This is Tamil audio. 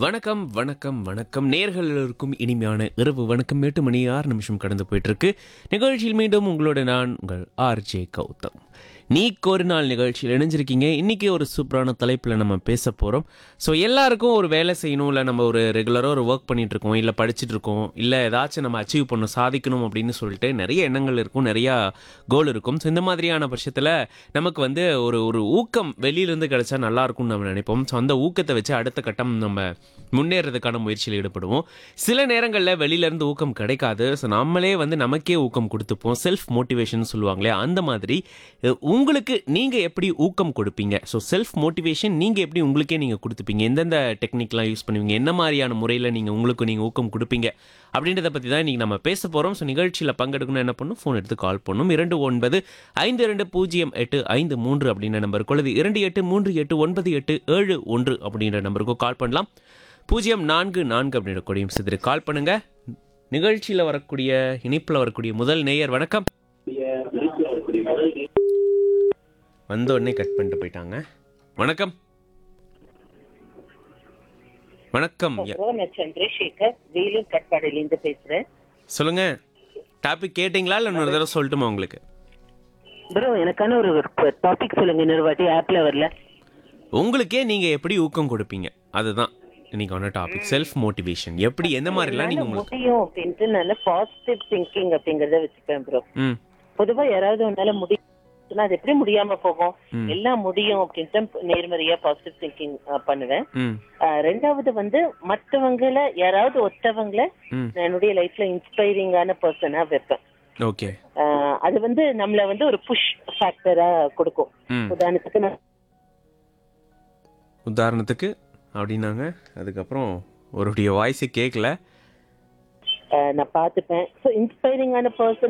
வணக்கம் வணக்கம் வணக்கம் நேர்கள் எல்லோருக்கும் இனிமையான இரவு வணக்கம் எட்டு மணி ஆறு நிமிஷம் கடந்து போயிட்டு இருக்கு நிகழ்ச்சியில் மீண்டும் உங்களோட நான் உங்கள் ஆர்ஜே கௌதம் நீ ஒரு நாள் நிகழ்ச்சியில் இணைஞ்சிருக்கீங்க இன்னைக்கு ஒரு சூப்பரான தலைப்பில் நம்ம பேச போகிறோம் ஸோ எல்லாருக்கும் ஒரு வேலை செய்யணும் இல்லை நம்ம ஒரு ரெகுலராக ஒரு ஒர்க் பண்ணிட்டு இருக்கோம் இல்லை படிச்சுட்டு இருக்கோம் இல்லை ஏதாச்சும் நம்ம அச்சீவ் பண்ணணும் சாதிக்கணும் அப்படின்னு சொல்லிட்டு நிறைய எண்ணங்கள் இருக்கும் நிறையா கோல் இருக்கும் ஸோ இந்த மாதிரியான பட்சத்தில் நமக்கு வந்து ஒரு ஒரு ஊக்கம் வெளியிலேருந்து கிடைச்சா நல்லா இருக்கும்னு நம்ம நினைப்போம் ஸோ அந்த ஊக்கத்தை வச்சு அடுத்த கட்டம் நம்ம முன்னேறதுக்கான முயற்சியில் ஈடுபடுவோம் சில நேரங்களில் வெளியிலேருந்து ஊக்கம் கிடைக்காது ஸோ நம்மளே வந்து நமக்கே ஊக்கம் கொடுத்துப்போம் செல்ஃப் மோட்டிவேஷன் சொல்லுவாங்களே அந்த மாதிரி அஹ், உங்களுக்கு நீங்கள் எப்படி ஊக்கம் கொடுப்பீங்க ஸோ செல்ஃப் மோட்டிவேஷன் நீங்கள் எப்படி உங்களுக்கே நீங்கள் கொடுத்துப்பீங்க எந்தெந்த டெக்னிக்லாம் யூஸ் பண்ணுவீங்க என்ன மாதிரியான முறையில் நீங்கள் உங்களுக்கு நீங்கள் ஊக்கம் கொடுப்பீங்க அப்படின்றத பற்றி தான் இன்றைக்கி நம்ம பேச போகிறோம் ஸோ நிகழ்ச்சியில் பங்கெடுக்கணும் என்ன பண்ணும் ஃபோன் எடுத்து கால் பண்ணும் இரண்டு ஒன்பது ஐந்து இரண்டு பூஜ்ஜியம் எட்டு ஐந்து மூன்று அப்படின்ற நம்பருக்கு அல்லது இரண்டு எட்டு மூன்று எட்டு ஒன்பது எட்டு ஏழு ஒன்று அப்படின்ற நம்பருக்கு கால் பண்ணலாம் பூஜ்ஜியம் நான்கு நான்கு அப்படின்ற கொடியும் சிதறி கால் பண்ணுங்க நிகழ்ச்சியில் வரக்கூடிய இணைப்பில் வரக்கூடிய முதல் நேயர் வணக்கம் வந்த உடனே கட் பண்ணிட்டு போயிட்டாங்க வணக்கம் வணக்கம் ய- ப்ரோ நான் சந்திரசேகர் வேலூர் கட்பாடியிலேருந்து பேசுறேன் சொல்லுங்க டாபிக் கேட்டிங்களா இல்லை இன்னொரு தடவை சொல்லட்டுமா உங்களுக்கு ப்ரோ எனக்கான ஒரு டாபிக் சொல்லுங்க இன்னொரு வாட்டி ஆப்ல வரல உங்களுக்கே நீங்க எப்படி ஊக்கம் கொடுப்பீங்க அதுதான் இன்னைக்கான டாபிக் செல்ஃப் மோட்டிவேஷன் எப்படி எந்த மாதிரிலாம் நீங்க என்னால உங்களுக்கு முடியும் அப்படின்ட்டு நல்ல பாசிட்டிவ் திங்கிங் அப்படிங்கறத வச்சுப்பேன் ப்ரோ ம் பொதுவா யாராவது உன்னால முடியும் அது எப்படி முடியாம போகும் ம். எல்லாம் முடியும் அப்படின்ட்டு நேர்மறையா பாசிட்டிவ் திங்கிங் பண்ணுவேன் ம் அஹ், ரெண்டாவது வந்து மத்தவங்கள யாராவது ஒருத்தவங்கள ம் நான் என்னுடைய லைஃப்ல இன்ஸ்பைரிங்கான பர்சனா வைப்பேன் ஓகே அஹ், அது வந்து நம்மள வந்து ஒரு புஷ் ஃபேக்டரா கொடுக்கும் ம் உதாரணத்துக்கு நான் உதாரணத்துக்கு அப்படின்னாங்க அதுக்கப்புறம் ஒருடைய வாய்ஸே கேட்கல அஹ் நான் பார்த்துப்பேன் ஸோ இன்ஸ்பைரிங்கான பர்சன்